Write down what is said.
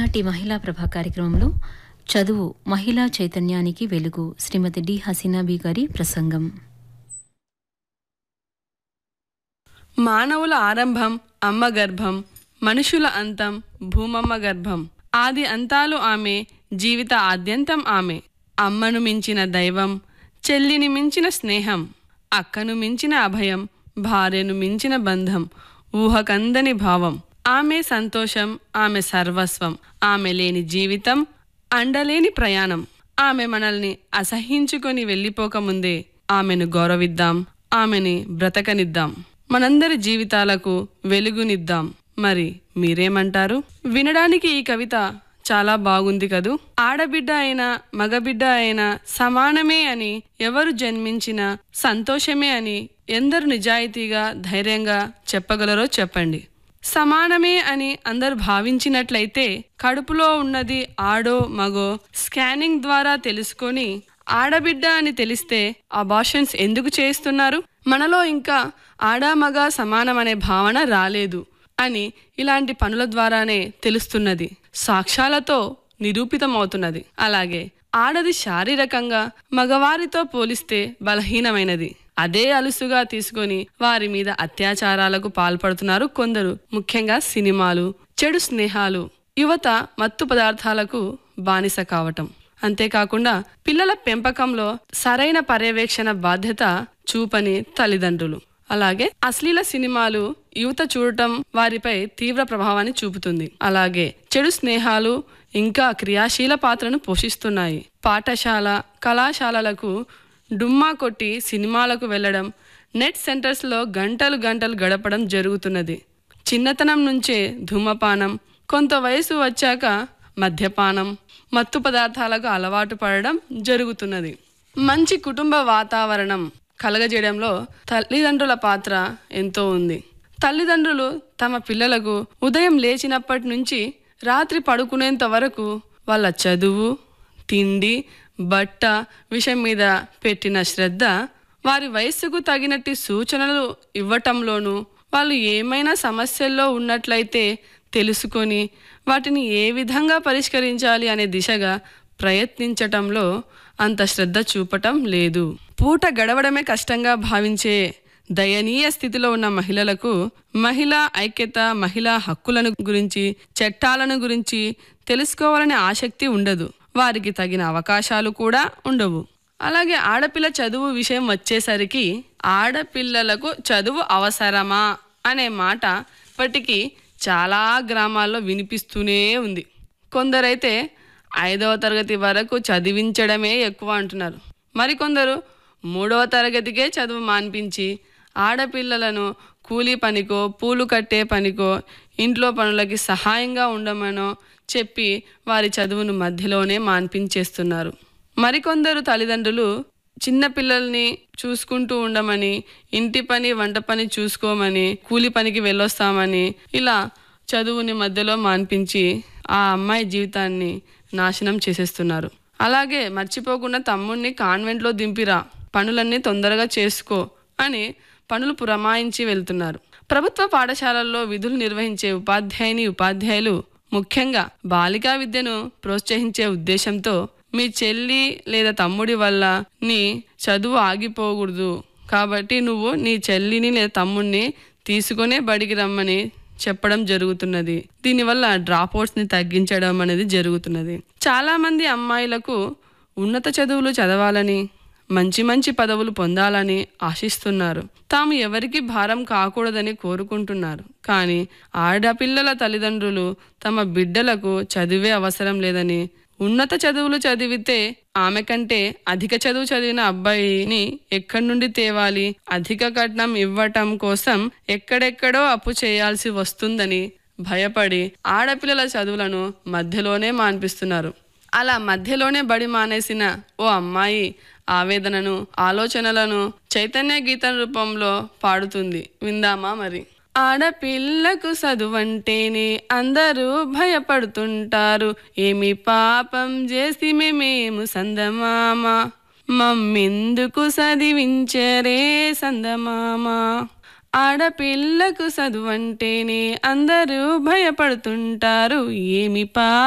ఈనాటి మహిళా ప్రభ కార్యక్రమంలో చదువు మహిళా చైతన్యానికి వెలుగు శ్రీమతి డి హసీనాబీ గారి ప్రసంగం మానవుల ఆరంభం అమ్మ గర్భం మనుషుల అంతం భూమమ్మ గర్భం ఆది అంతాలు ఆమె జీవిత ఆద్యంతం ఆమె అమ్మను మించిన దైవం చెల్లిని మించిన స్నేహం అక్కను మించిన అభయం భార్యను మించిన బంధం ఊహకందని భావం ఆమె సంతోషం ఆమె సర్వస్వం ఆమె లేని జీవితం అండలేని ప్రయాణం ఆమె మనల్ని అసహించుకొని వెళ్ళిపోకముందే ఆమెను గౌరవిద్దాం ఆమెని బ్రతకనిద్దాం మనందరి జీవితాలకు వెలుగునిద్దాం మరి మీరేమంటారు వినడానికి ఈ కవిత చాలా బాగుంది కదూ ఆడబిడ్డ అయినా మగబిడ్డ అయినా సమానమే అని ఎవరు జన్మించినా సంతోషమే అని ఎందరు నిజాయితీగా ధైర్యంగా చెప్పగలరో చెప్పండి సమానమే అని అందరు భావించినట్లయితే కడుపులో ఉన్నది ఆడో మగో స్కానింగ్ ద్వారా తెలుసుకొని ఆడబిడ్డ అని తెలిస్తే అబార్షన్స్ ఎందుకు చేస్తున్నారు మనలో ఇంకా ఆడా మగ సమానమనే భావన రాలేదు అని ఇలాంటి పనుల ద్వారానే తెలుస్తున్నది సాక్ష్యాలతో నిరూపితమవుతున్నది అలాగే ఆడది శారీరకంగా మగవారితో పోలిస్తే బలహీనమైనది అదే అలుసుగా తీసుకొని వారి మీద అత్యాచారాలకు పాల్పడుతున్నారు కొందరు ముఖ్యంగా సినిమాలు చెడు స్నేహాలు యువత మత్తు పదార్థాలకు బానిస కావటం అంతేకాకుండా పిల్లల పెంపకంలో సరైన పర్యవేక్షణ బాధ్యత చూపని తల్లిదండ్రులు అలాగే అశ్లీల సినిమాలు యువత చూడటం వారిపై తీవ్ర ప్రభావాన్ని చూపుతుంది అలాగే చెడు స్నేహాలు ఇంకా క్రియాశీల పాత్రను పోషిస్తున్నాయి పాఠశాల కళాశాలలకు డుమ్మా కొట్టి సినిమాలకు వెళ్ళడం నెట్ సెంటర్స్లో గంటలు గంటలు గడపడం జరుగుతున్నది చిన్నతనం నుంచే ధూమపానం కొంత వయసు వచ్చాక మద్యపానం మత్తు పదార్థాలకు అలవాటు పడడం జరుగుతున్నది మంచి కుటుంబ వాతావరణం కలగజేయడంలో తల్లిదండ్రుల పాత్ర ఎంతో ఉంది తల్లిదండ్రులు తమ పిల్లలకు ఉదయం లేచినప్పటి నుంచి రాత్రి పడుకునేంత వరకు వాళ్ళ చదువు తిండి బట్ట విషయం మీద పెట్టిన శ్రద్ధ వారి వయస్సుకు తగినట్టి సూచనలు ఇవ్వటంలోనూ వాళ్ళు ఏమైనా సమస్యల్లో ఉన్నట్లయితే తెలుసుకొని వాటిని ఏ విధంగా పరిష్కరించాలి అనే దిశగా ప్రయత్నించటంలో అంత శ్రద్ధ చూపటం లేదు పూట గడవడమే కష్టంగా భావించే దయనీయ స్థితిలో ఉన్న మహిళలకు మహిళా ఐక్యత మహిళా హక్కులను గురించి చట్టాలను గురించి తెలుసుకోవాలనే ఆసక్తి ఉండదు వారికి తగిన అవకాశాలు కూడా ఉండవు అలాగే ఆడపిల్ల చదువు విషయం వచ్చేసరికి ఆడపిల్లలకు చదువు అవసరమా అనే మాట ఇప్పటికీ చాలా గ్రామాల్లో వినిపిస్తూనే ఉంది కొందరైతే ఐదవ తరగతి వరకు చదివించడమే ఎక్కువ అంటున్నారు మరికొందరు మూడవ తరగతికే చదువు మాన్పించి ఆడపిల్లలను కూలీ పనికో పూలు కట్టే పనికో ఇంట్లో పనులకి సహాయంగా ఉండమనో చెప్పి వారి చదువును మధ్యలోనే మాన్పించేస్తున్నారు మరికొందరు తల్లిదండ్రులు చిన్న పిల్లల్ని చూసుకుంటూ ఉండమని ఇంటి పని వంట పని చూసుకోమని కూలి పనికి వెళ్ళొస్తామని ఇలా చదువుని మధ్యలో మాన్పించి ఆ అమ్మాయి జీవితాన్ని నాశనం చేసేస్తున్నారు అలాగే మర్చిపోకుండా తమ్ముడిని కాన్వెంట్లో దింపిరా పనులన్నీ తొందరగా చేసుకో అని పనులు పురమాయించి వెళ్తున్నారు ప్రభుత్వ పాఠశాలల్లో విధులు నిర్వహించే ఉపాధ్యాయుని ఉపాధ్యాయులు ముఖ్యంగా బాలికా విద్యను ప్రోత్సహించే ఉద్దేశంతో మీ చెల్లి లేదా తమ్ముడి వల్ల నీ చదువు ఆగిపోకూడదు కాబట్టి నువ్వు నీ చెల్లిని లేదా తమ్ముడిని తీసుకునే బడికి రమ్మని చెప్పడం జరుగుతున్నది దీనివల్ల డ్రాప్ అవుట్స్ని తగ్గించడం అనేది జరుగుతున్నది చాలామంది అమ్మాయిలకు ఉన్నత చదువులు చదవాలని మంచి మంచి పదవులు పొందాలని ఆశిస్తున్నారు తాము ఎవరికి భారం కాకూడదని కోరుకుంటున్నారు కానీ ఆడపిల్లల తల్లిదండ్రులు తమ బిడ్డలకు చదివే అవసరం లేదని ఉన్నత చదువులు చదివితే ఆమె కంటే అధిక చదువు చదివిన అబ్బాయిని ఎక్కడి నుండి తేవాలి అధిక కట్నం ఇవ్వటం కోసం ఎక్కడెక్కడో అప్పు చేయాల్సి వస్తుందని భయపడి ఆడపిల్లల చదువులను మధ్యలోనే మాన్పిస్తున్నారు అలా మధ్యలోనే బడి మానేసిన ఓ అమ్మాయి ఆవేదనను ఆలోచనలను చైతన్య గీతం రూపంలో పాడుతుంది విందామా మరి ఆడపిల్లకు చదువంటేనే అందరూ భయపడుతుంటారు ఏమి పాపం చేసి మేము సందమామ మమ్మెందుకు చదివించరే సందమామ ఆడపిల్లకు చదువంటేనే అందరూ భయపడుతుంటారు ఏమి పా